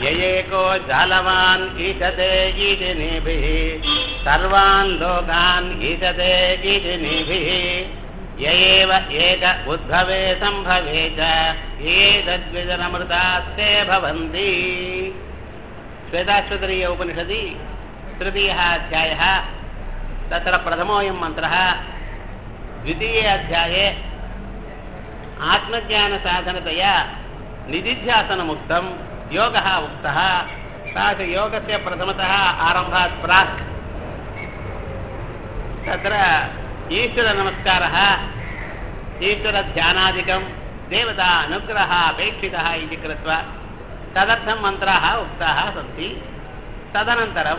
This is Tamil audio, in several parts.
ययेको जालवान् ईशते ईशिनीभिः सर्वान् लोकान् ईशते ईशिनीभिः य एव एक उद्भवे सम्भवे च एतद्विजनमृतास्ते भवन्ति श्वेताश्वतरीय उपनिषदि तृतीयः अध्यायः तत्र प्रथमोऽयं मन्त्रः द्वितीये अध्याये आत्मज्ञानसाधनतया निधिध्यासनमुक्तं योगः उक्तः सा च योगस्य प्रथमतः आरम्भात् प्राक् तत्र ईश्वरनमस्कारः ईश्वरध्यानादिकं देवता अनुग्रहः अपेक्षितः इति कृत्वा तदर्थं मन्त्राः उक्ताः सन्ति तदनन्तरं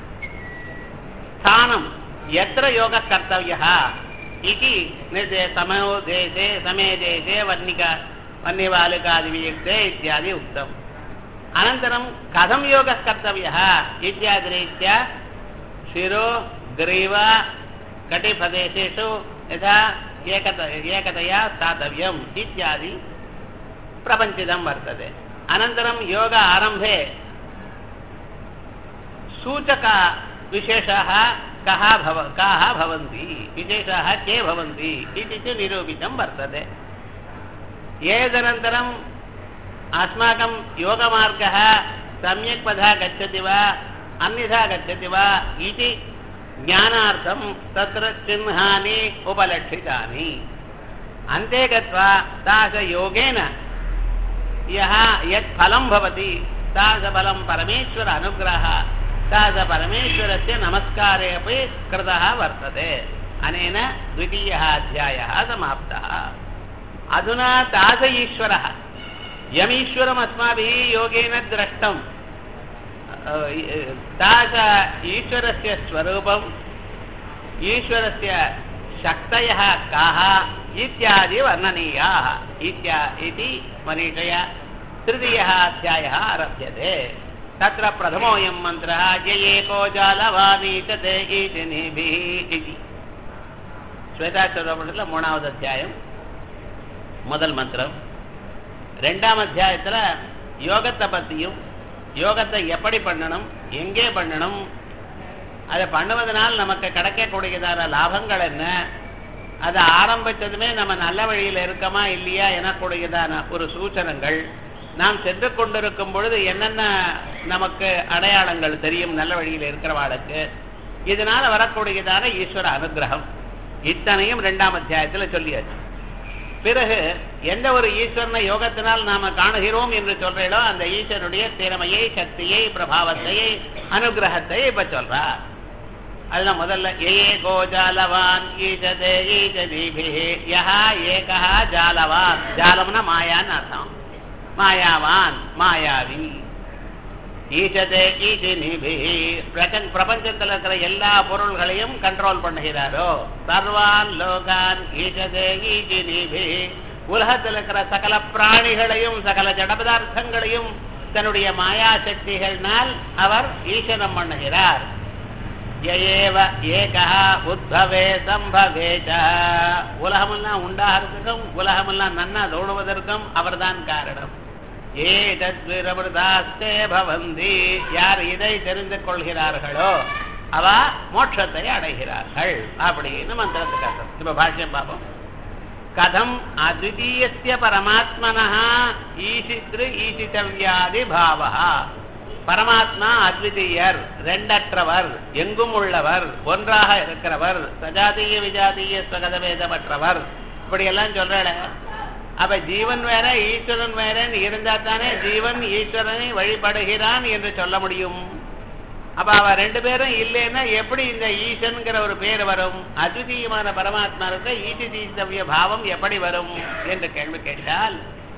स्थानं यत्र योगः कर्तव्यः इति निर्दे समयो देशे समे देशे वह्निका वह्निबालिकादिवियुक्ते इत्यादि उक्तम् अनन्तरं कथं योगः कर्तव्यः इत्यादिरीत्या शिरो ग्रीव कटिप्रदेशेषु यथा एकत एकतया स्थातव्यम् इत्यादि प्रपञ्चितं वर्तते अनन्तरं योग आरम्भे सूचकविशेषाः कः भव काः भवन्ति विशेषाः के भवन्ति इति च निरूपितं वर्तते एतदनन्तरम् अस्माकं योगमार्गः सम्यक् पथा गच्छति वा अन्यथा गच्छति वा इति ज्ञानार्थं तत्र चिह्नानि उपलक्षितानि अन्ते गत्वा तादृशयोगेन यः यत् फलं भवति तादृशफलं परमेश्वर अनुग्रहः तादृशपरमेश्वरस्य नमस्कारे अपि कृतः वर्तते अनेन द्वितीयः अध्यायः समाप्तः अधुना तादृश ईश्वरः यमीश्वरम् अस्माभिः योगेन द्रष्टं तादृश ईश्वरस्य स्वरूपम् ईश्वरस्य शक्तयः काः इत्यादि वर्णनीयाः इत्या इति मनीषया तृतीयः अध्यायः आरभ्यते तत्र प्रथमोऽयं मन्त्रः य एको जालवानीचते ईशिनिभिः इति ஸ்வேதாச்சரத்தில் மூணாவது அத்தியாயம் முதல் மந்திரம் ரெண்டாம் அத்தியாயத்தில் யோகத்தை பற்றியும் யோகத்தை எப்படி பண்ணணும் எங்கே பண்ணணும் அதை பண்ணுவதனால் நமக்கு கிடைக்கக்கூடியதான லாபங்கள் என்ன அதை ஆரம்பித்ததுமே நம்ம நல்ல வழியில் இருக்கமா இல்லையா எனக்கூடியதான ஒரு சூச்சனங்கள் நாம் சென்று கொண்டிருக்கும் பொழுது என்னென்ன நமக்கு அடையாளங்கள் தெரியும் நல்ல வழியில் இருக்கிறவாளுக்கு இதனால வரக்கூடியதான ஈஸ்வர அனுகிரகம் இத்தனையும் ரெண்டாம் அத்தியாயத்தில் சொல்லியாச்சு பிறகு எந்த ஒரு ஈஸ்வரனை யோகத்தினால் நாம காணுகிறோம் என்று சொல்றீங்களோ அந்த ஈஸ்வரனுடைய திறமையை சக்தியை பிரபாவத்தை அனுகிரகத்தை இப்ப சொல்றார் அதுல முதல்ல ஏ கோஜாலவான் ஈஜதே ஈஜதீபிஹி யஹா ஏகா ஜாலவான் ஜாலம்னா மாயான்னு அர்த்தம் மாயாவான் மாயாவி ஈசதே ஈசினிபிஹி பிரபஞ்சத்தில் இருக்கிற எல்லா பொருள்களையும் கண்ட்ரோல் பண்ணுகிறாரோ சர்வான் லோகான் ஈசதே ஈசினிபிஹி உலகத்தில் இருக்கிற சகல பிராணிகளையும் சகல ஜடபதார்த்தங்களையும் தன்னுடைய மாயா சக்திகள்னால் அவர் ஈசனம் பண்ணுகிறார் ஏவ ஏகா உத்பவே சம்பவே உலகமெல்லாம் உண்டாகிறதுக்கும் உலகமெல்லாம் நன்னா தோணுவதற்கும் அவர்தான் காரணம் ஏதத்விரமிருதாஸ்தே பவந்தி யார் இதை தெரிந்து கொள்கிறார்களோ அவ மோட்சத்தை அடைகிறார்கள் அப்படின்னு மந்திரத்துக்கு அர்த்தம் இப்ப பாஷ்யம் பார்ப்போம் கதம் அத்விதீயஸ்ய பரமாத்மனா ஈசித்ரு ஈசித்தவ்யாதி பாவா பரமாத்மா அத்விதீயர் ரெண்டற்றவர் எங்கும் உள்ளவர் ஒன்றாக இருக்கிறவர் சஜாதீய விஜாதீய ஸ்வகதவேதமற்றவர் இப்படியெல்லாம் சொல்றேன் அப்ப ஜீவன் வேற ஈஸ்வரன் வேறன்னு இருந்தா தானே ஜீவன் ஈஸ்வரனை வழிபடுகிறான் என்று சொல்ல முடியும் அப்ப அவ ரெண்டு பேரும் இல்லைன்னா எப்படி இந்த ஈசன்கிற ஒரு பேர் வரும் அத்விதீயமான பரமாத்மாவுக்கு ஈசிதீத்தவிய பாவம் எப்படி வரும் என்று கேள்வி கேட்டால்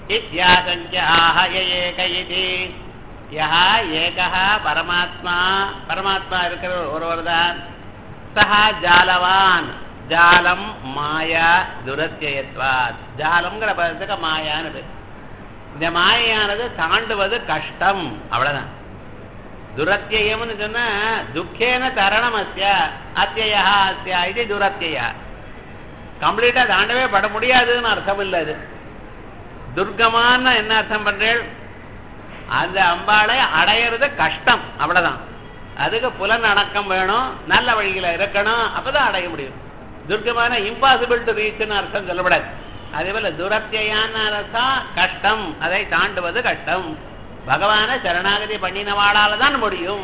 ஏக இது யஹா ஏகா பரமாத்மா பரமாத்மா இருக்கிற ஒருவர் தான் சஹா ஜாலவான் ஜாலம் மாயா துரத்தியத்வாத் ஜாலம்ங்கிற பதத்துக்கு மாயானது இந்த மாயானது தாண்டுவது கஷ்டம் அவ்வளவுதான் துரத்தியம்னு சொன்னா துக்கேன தரணம் அஸ்ய அத்தியா அஸ்யா இது துரத்தியா கம்ப்ளீட்டா தாண்டவே பட முடியாதுன்னு அர்த்தம் இல்லை அது துர்க்கமான என்ன அர்த்தம் பண்றேன் அந்த அம்பாளை அடையிறது கஷ்டம் அவ்வளவுதான் அதுக்கு புலன் அடக்கம் வேணும் நல்ல வழியில இருக்கணும் அப்பதான் அடைய முடியும் துர்க்கமான இம்பாசிபிள் டு ரீச்னு அர்த்தம் சொல்லப்படாது அதே போல துரத்தியான அர்த்தம் கஷ்டம் அதை தாண்டுவது கஷ்டம் பகவான சரணாகதி பண்ணினவாளால தான் முடியும்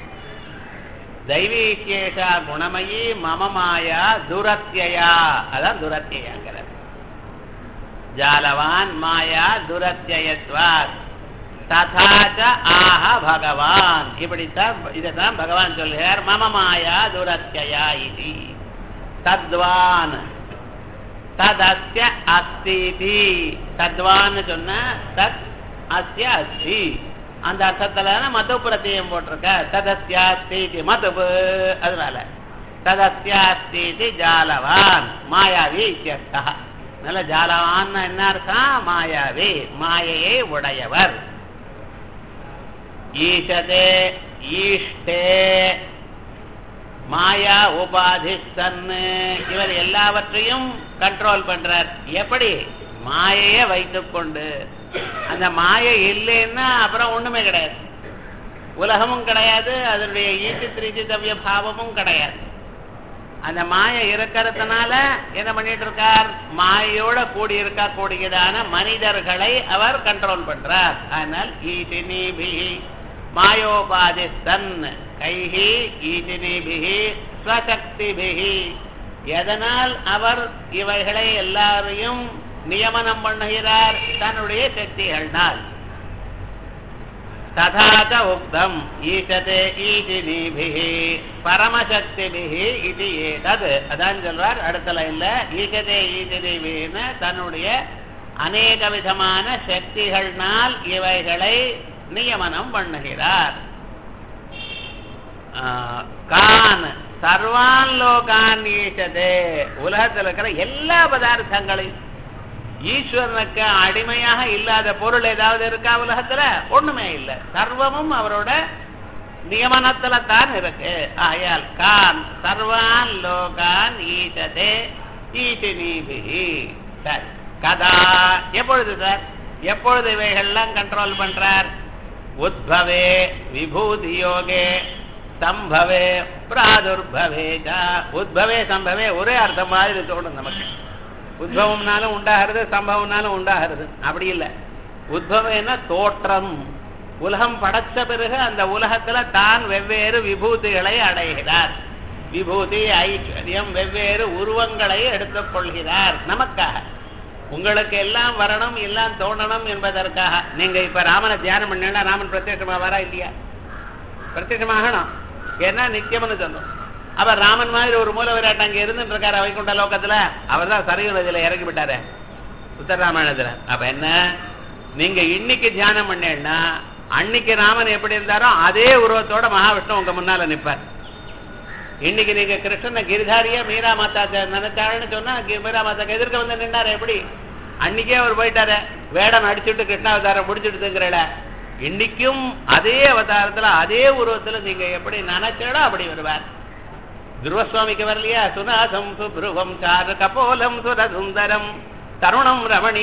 தெய்வீகேஷா குணமயி மம மாயா துரத்தியா அதான் துரத்தியாங்கிறது ஜாலவான் மாயா துரத்தியத்வாத் ததாச்ச ஆஹ பகவான் இப்படித்தான் இதைத்தான் பகவான் சொல்லுகிறார் மம மாயா துரத்தியா இது தத்வான் ததஸ்ய அஸ்திதி தத்வான்னு சொன்ன தத் அஸ்ய அஸ்தி அந்த அர்த்தத்துல மது பிரத்தியம் போட்டிருக்க ததஸ்யாஸ்தி மதுபு அதனால ததஸ்யாஸ்தி ஜாலவான் மாயாவி இத்தியர்த்தா நல்ல ஜாலவான் என்ன அர்த்தம் மாயாவி மாயையை உடையவர் ஈஷதே ஈஷ்டே மாயா உபாதி சன்னு இவர் எல்லாவற்றையும் கண்ட்ரோல் பண்றார் எப்படி மாயையை வைத்துக்கொண்டு அந்த மாயை இல்லைன்னா அப்புறம் ஒண்ணுமே கிடையாது உலகமும் கிடையாது அதனுடைய ஈட்டு திருச்சி தவிய பாவமும் கிடையாது அந்த மாயை இருக்கிறதுனால என்ன பண்ணிட்டு இருக்கார் மாயோட கூடி இருக்க கூடியதான மனிதர்களை அவர் கண்ட்ரோல் பண்றார் ஆனால் ஈட்டினிபி மாயோபாதி சன் கைஹி ஈட்டினிபிகி ஸ்வசக்திபிகி எதனால் அவர் இவைகளை எல்லாரையும் நியமனம் பண்ணுகிறார் தன்னுடைய சக்திகள்னால் ததாச்ச உக்தம் ஈசதே ஈஜினிபிஹி பரமசக்திபிஹி இது ஏதது அதான் சொல்றார் அடுத்த லைன்ல ஈசதே ஈஜினிபின்னு தன்னுடைய அநேக விதமான சக்திகள்னால் இவைகளை நியமனம் பண்ணுகிறார் கான் சர்வான் லோகான் ஈசதே உலகத்தில் இருக்கிற எல்லா பதார்த்தங்களையும் ஈஸ்வரனுக்கு அடிமையாக இல்லாத பொருள் ஏதாவது இருக்கா உலகத்துல ஒண்ணுமே இல்லை சர்வமும் அவரோட நியமனத்துல தான் இருக்கு ஆயால் கான் சர்வான் லோகான் ஈசதே ஈசினிபிஹி சரி கதா எப்பொழுது சார் எப்பொழுது இவைகள்லாம் கண்ட்ரோல் பண்றார் உத்பவே விபூதி யோகே சம்பவே பிராதுர்பவே உத்பவே சம்பவே ஒரே அர்த்தம் மாதிரி தோணும் நமக்கு உத்பவம்னாலும் உண்டாகிறது சம்பவம்னாலும் உண்டாகிறது அப்படி இல்லை உத்பவம்னா தோற்றம் உலகம் படைச்ச பிறகு அந்த உலகத்துல தான் வெவ்வேறு விபூதிகளை அடைகிறார் விபூதி ஐஸ்வர்யம் வெவ்வேறு உருவங்களை எடுத்துக் கொள்கிறார் நமக்காக உங்களுக்கு எல்லாம் வரணும் எல்லாம் தோணணும் என்பதற்காக நீங்க இப்ப ராமனை தியானம் பண்ணா ராமன் பிரத்யட்சமா வரா இல்லையா பிரத்யட்சமாகணும் ஏன்னா நித்தியம்னு சொன்னோம் அவர் ராமன் மாதிரி ஒரு மூல விராட் அங்க இருந்துட்டு இருக்காரு வைகுண்ட லோகத்துல அவர் தான் சரையு நதியில இறங்கி விட்டாரு உத்தர ராமாயணத்துல அப்ப என்ன நீங்க இன்னைக்கு தியானம் பண்ணேன்னா அன்னைக்கு ராமன் எப்படி இருந்தாரோ அதே உருவத்தோட மகாவிஷ்ணு உங்க முன்னால நிப்பார் இன்னைக்கு நீங்க கிருஷ்ணனை கிரிதாரியா மீரா மாதா நினைச்சாருன்னு சொன்னா மீரா மாதாக்கு எதிர்க்க வந்து நின்னாரு எப்படி அன்னைக்கே அவர் போயிட்டாரு வேடம் அடிச்சுட்டு கிருஷ்ணாவதாரம் முடிச்சுட்டுங்கிறல இன்னைக்கும் அதே அவதாரத்துல அதே உருவத்துல நீங்க எப்படி நினைச்சாலோ அப்படி வருவார் துருவசுவாமிக்கு வரலையா சுநாசம் சுப்ருவம் சாரு கபோலம் சுரசுந்தரம் தருணம்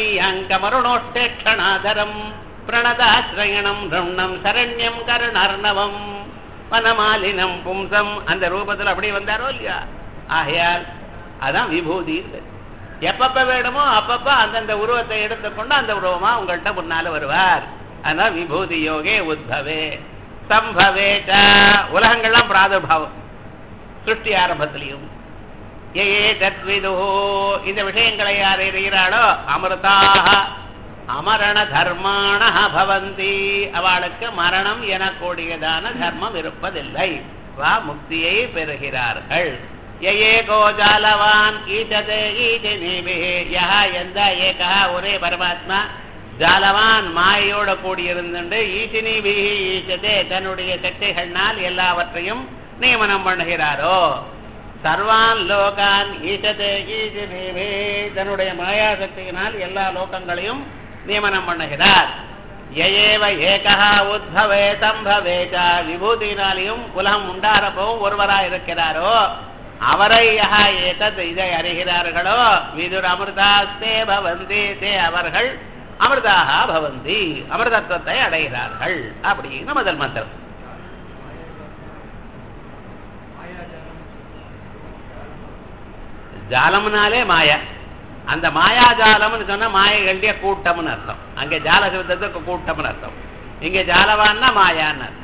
ரமணீயங்கமருணோஷ்டேக்ஷணாதரம் பிரணதாசிரயணம் ரம்ணம் சரண்யம் கருணர்ணவம் வனமாலினம் பும்சம் அந்த ரூபத்தில் அப்படி வந்தாரோ இல்லையா ஆகையால் அதான் விபூதி எப்பப்ப வேணுமோ அப்பப்ப அந்தந்த உருவத்தை எடுத்துக்கொண்டு அந்த உருவமா உங்கள்கிட்ட முன்னால வருவார் அதனால விபூதி யோகே உத்பவே சம்பவே உலகங்கள்லாம் பிராதுர்பாவம் சிருஷ்டி ஆரம்பத்திலையும் ஏ தத்விதோ இந்த விஷயங்களை யார் எறிகிறாளோ அமிர்தாக அமரண தர்மான பவந்தி அவளுக்கு மரணம் எனக்கூடியதான தர்மம் இருப்பதில்லை வா முக்தியை பெறுகிறார்கள் ஏ கோஜாலவான் ஈசதே ஈஜினிபிஹி யஹ எந்த ஏகா ஒரே பரமாத்மா ஜாலவான் மாயோட கூடியிருந்துண்டு ஈசினிபிஹி ஈசதே தன்னுடைய சக்திகள்னால் எல்லாவற்றையும் நியமனம் பண்ணுகிறாரோ சர்வான் லோகான் ஈசதே ஈசினிபிஹி தன்னுடைய மாயா சக்தியினால் எல்லா லோகங்களையும் நியமனம் பண்ணுகிறார் ஏவ ஏகா உத்பவே சம்பவே விபூதியினாலையும் உலகம் உண்டாரப்பவும் ஒருவராய் இருக்கிறாரோ அவரை யஹா ஏதத் இதை அறிகிறார்களோ விதுர் அமிர்தாஸ்தே பவந்தி தே அவர்கள் அமிர்தாக பவந்தி அமிர்தத்துவத்தை அடைகிறார்கள் அப்படின்னு முதல் மந்திரம் ஜாலம்னாலே மாயா அந்த மாயாஜாலம்னு சொன்னா மாயைகளுடைய கூட்டம்னு அர்த்தம் அங்கே ஜால சப்தத்துக்கு கூட்டம்னு அர்த்தம் இங்க ஜாலவான்னா மாயான்னு அர்த்தம்